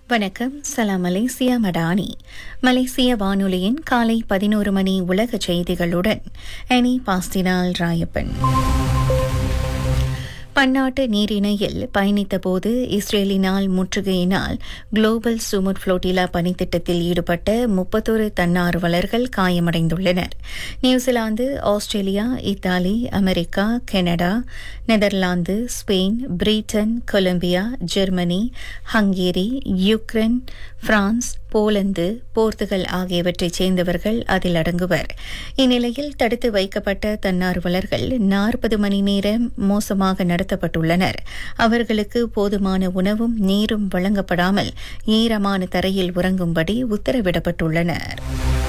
வணக்கம் சலாம் மலேசியா மடானி மலேசிய வானொலியின் காலை பதினோரு மணி உலக செய்திகளுடன் எனி பாஸ்தினால் ராயப்பன் பன்னாட்டு நீரிணையில் பயணித்தபோது இஸ்ரேலினால் முற்றுகையினால் குளோபல் சுமுட் புளோட்டிலா பணித்திட்டத்தில் ஈடுபட்ட முப்பத்தொரு தன்னார்வலர்கள் காயமடைந்துள்ளனர் New Zealand Australia Italy America Canada Netherlands Spain Britain Colombia Germany Hungary Ukraine France Poland Portugal ஆகியவற்றைச் சேர்ந்தவர்கள் அதில் அடங்குவர் இந்நிலையில் தடுத்து வைக்கப்பட்ட தன்னார்வலர்கள் நாற்பது மணி நேரம் மோசமாக நடத்தப்பட்டுள்ளனர் அவர்களுக்கு போதுமான உணவும் நீரும் வழங்கப்படாமல் ஈரமான தரையில் உறங்கும்படி உத்தரவிடப்பட்டுள்ளனர்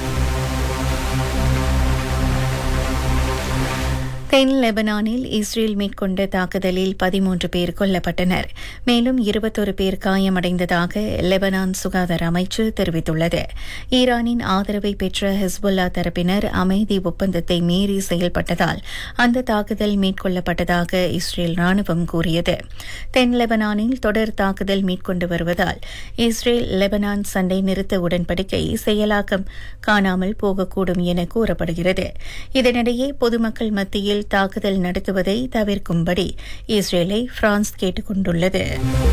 தென் லெபனானில் இஸ்ரேல் மேற்கொண்ட தாக்குதலில் பதிமூன்று பேர் கொல்லப்பட்டனர் மேலும் இருபத்தொரு பேர் காயமடைந்ததாக லெபனான் சுகாதார அமைச்சு தெரிவித்துள்ளது ஈரானின் ஆதரவை பெற்ற ஹிஸ்புல்லா தரப்பினர் அமைதி ஒப்பந்தத்தை மீறி செயல்பட்டதால் அந்த தாக்குதல் மேற்கொள்ளப்பட்டதாக இஸ்ரேல் ராணுவம் கூறியது தென் லெபனானில் தொடர் தாக்குதல் மேற்கொண்டு வருவதால் இஸ்ரேல் லெபனான் சண்டை நிறுத்த உடன்படிக்கை செயலாக்கம் காணாமல் போகக்கூடும் என கூறப்படுகிறது இதனிடையே பொதுமக்கள் மத்தியில் தாக்குதல் நடத்துவதை தவிர்க்கும்படி இஸ்ரேலை பிரான்ஸ் கேட்டுக் கொண்டுள்ளது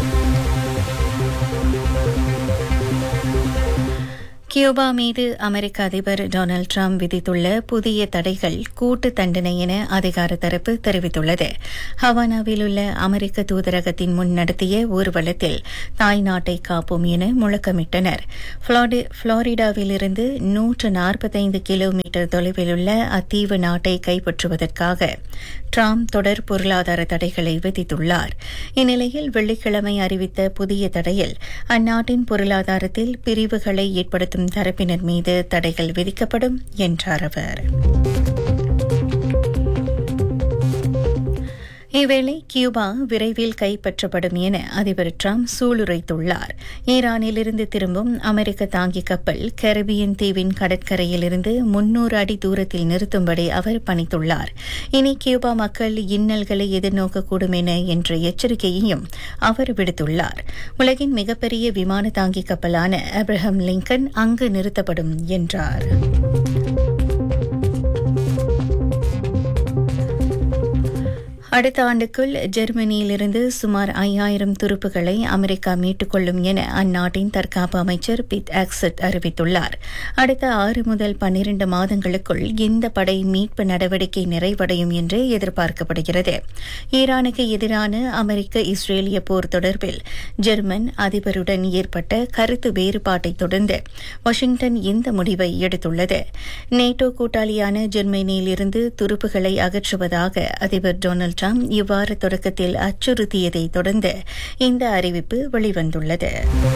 கியூபா மீது அமெரிக்க அதிபர் டொனால்டு டிரம்ப் விதித்துள்ள புதிய தடைகள் கூட்டு தண்டனை என அதிகார தரப்பு தெரிவித்துள்ளது ஹவானாவில் உள்ள அமெரிக்க தூதரகத்தின் முன் நடத்திய ஊர்வலத்தில் தாய் நாட்டை காப்போம் என முழக்கமிட்டனர் புளோரிடாவிலிருந்து நூற்று நாற்பத்தைந்து கிலோமீட்டர் தொலைவில் உள்ள அத்தீவு நாட்டை கைப்பற்றுவதற்காக டிரம்ப் தொடர் பொருளாதார தடைகளை விதித்துள்ளார் இந்நிலையில் வெள்ளிக்கிழமை அறிவித்த புதிய தடையில் அந்நாட்டின் பொருளாதாரத்தில் பிரிவுகளை ஏற்படுத்தும் தரப்பினர் மீது தடைகள் விதிக்கப்படும் என்றார் அவர் இவ்வேளை கியூபா விரைவில் கைப்பற்றப்படும் என அதிபர் டிரம்ப் சூளுரைத்துள்ளார் ஈரானிலிருந்து திரும்பும் அமெரிக்க தாங்கி கப்பல் கரபியன் தீவின் கடற்கரையிலிருந்து முன்னூறு அடி தூரத்தில் நிறுத்தும்படி அவர் பணித்துள்ளார் இனி கியூபா மக்கள் இன்னல்களை எதிர்நோக்கக்கூடும் என என்ற எச்சரிக்கையையும் அவர் விடுத்துள்ளார் உலகின் மிகப்பெரிய விமான தாங்கி கப்பலான அப்ரஹாம் லிங்கன் அங்கு நிறுத்தப்படும் என்றார் அடுத்த ஆண்டுக்குள் ஜெர்மனியிலிருந்து சுமார் ஐயாயிரம் துருப்புகளை அமெரிக்கா மீட்டுக் கொள்ளும் என அந்நாட்டின் தற்காப்பு அமைச்சர் பிட் ஆக்சட் அறிவித்துள்ளார் அடுத்த ஆறு முதல் பன்னிரண்டு மாதங்களுக்குள் இந்த படை மீட்பு நடவடிக்கை நிறைவடையும் என்று எதிர்பார்க்கப்படுகிறது ஈரானுக்கு எதிரான அமெரிக்க இஸ்ரேலிய போர் தொடர்பில் ஜெர்மன் அதிபருடன் ஏற்பட்ட கருத்து வேறுபாட்டை தொடர்ந்து வாஷிங்டன் இந்த முடிவை எடுத்துள்ளது நேட்டோ கூட்டாளியான ஜெர்மனியிலிருந்து துருப்புகளை அகற்றுவதாக அதிபர் டொனால்டு ட்ரம்ப் இவ்வாறு தொடக்கத்தில் அச்சுறுத்தியதை தொடர்ந்து இந்த அறிவிப்பு வெளிவந்துள்ளது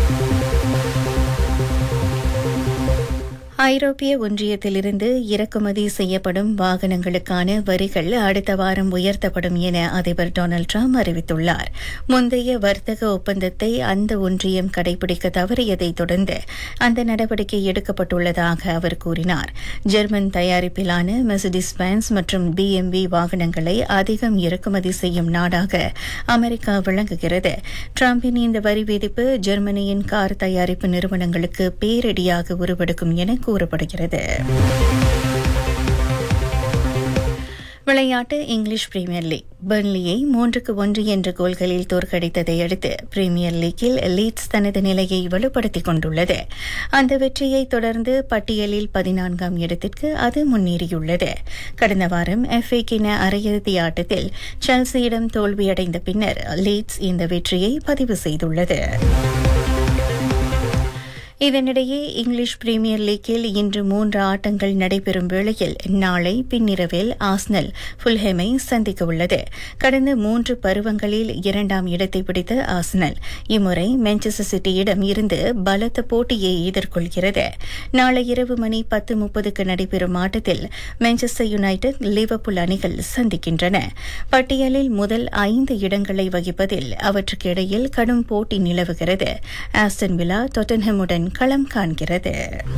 ஐரோப்பிய ஒன்றியத்திலிருந்து இறக்குமதி செய்யப்படும் வாகனங்களுக்கான வரிகள் அடுத்த வாரம் உயர்த்தப்படும் என அதிபர் டொனால்டு டிரம்ப் அறிவித்துள்ளார் முந்தைய வர்த்தக ஒப்பந்தத்தை அந்த ஒன்றியம் கடைபிடிக்க தவறியதை தொடர்ந்து அந்த நடவடிக்கை எடுக்கப்பட்டுள்ளதாக அவர் கூறினார் ஜெர்மன் தயாரிப்பிலான மெசடிஸ் பேன்ஸ் மற்றும் பிஎம்வி வாகனங்களை அதிகம் இறக்குமதி செய்யும் நாடாக அமெரிக்கா விளங்குகிறது டிரம்பின் இந்த வரி விதிப்பு ஜெர்மனியின் கார் தயாரிப்பு நிறுவனங்களுக்கு பேரடியாக உருவெடுக்கும் என கூறப்படுகிறது விளையாட்டு இங்கிலீஷ் பிரீமியர் லீக் பெர்ன்லியை மூன்றுக்கு ஒன்று என்ற கோல்களில் தோற்கடித்ததை அடுத்து பிரீமியர் லீக்கில் லீட்ஸ் தனது நிலையை வலுப்படுத்திக் கொண்டுள்ளது அந்த வெற்றியை தொடர்ந்து பட்டியலில் பதினான்காம் இடத்திற்கு அது முன்னேறியுள்ளது கடந்த வாரம் எஃப்ஏ கிண அரையிறுதி ஆட்டத்தில் செல்சியிடம் தோல்வியடைந்த பின்னர் லீட்ஸ் இந்த வெற்றியை பதிவு செய்துள்ளது இதனிடையே இங்கிலீஷ் பிரீமியர் லீக்கில் இன்று மூன்று ஆட்டங்கள் நடைபெறும் வேளையில் நாளை பின்னிரவில் ஆஸ்னல் புல்ஹெமை சந்திக்க உள்ளது கடந்த மூன்று பருவங்களில் இரண்டாம் இடத்தை பிடித்த ஆஸ்னல் இம்முறை மான்செஸ்டர் சிட்டியிடம் இருந்து பலத்த போட்டியை எதிர்கொள்கிறது நாளை இரவு மணி பத்து முப்பதுக்கு நடைபெறும் ஆட்டத்தில் மான்செஸ்டர் யுனைடெட் லிவர்பூல் அணிகள் சந்திக்கின்றன பட்டியலில் முதல் ஐந்து இடங்களை வகிப்பதில் அவற்றுக்கு இடையில் கடும் போட்டி நிலவுகிறது ஆஸ்டன் விழா டொட்டன்ஹெமுடன் களம் காண்கிறது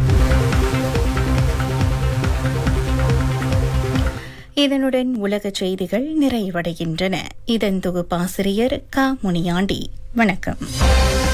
இதனுடன் உலக செய்திகள் நிறைவடைகின்றன இதன் தொகுப்பாசிரியர் க முனியாண்டி வணக்கம்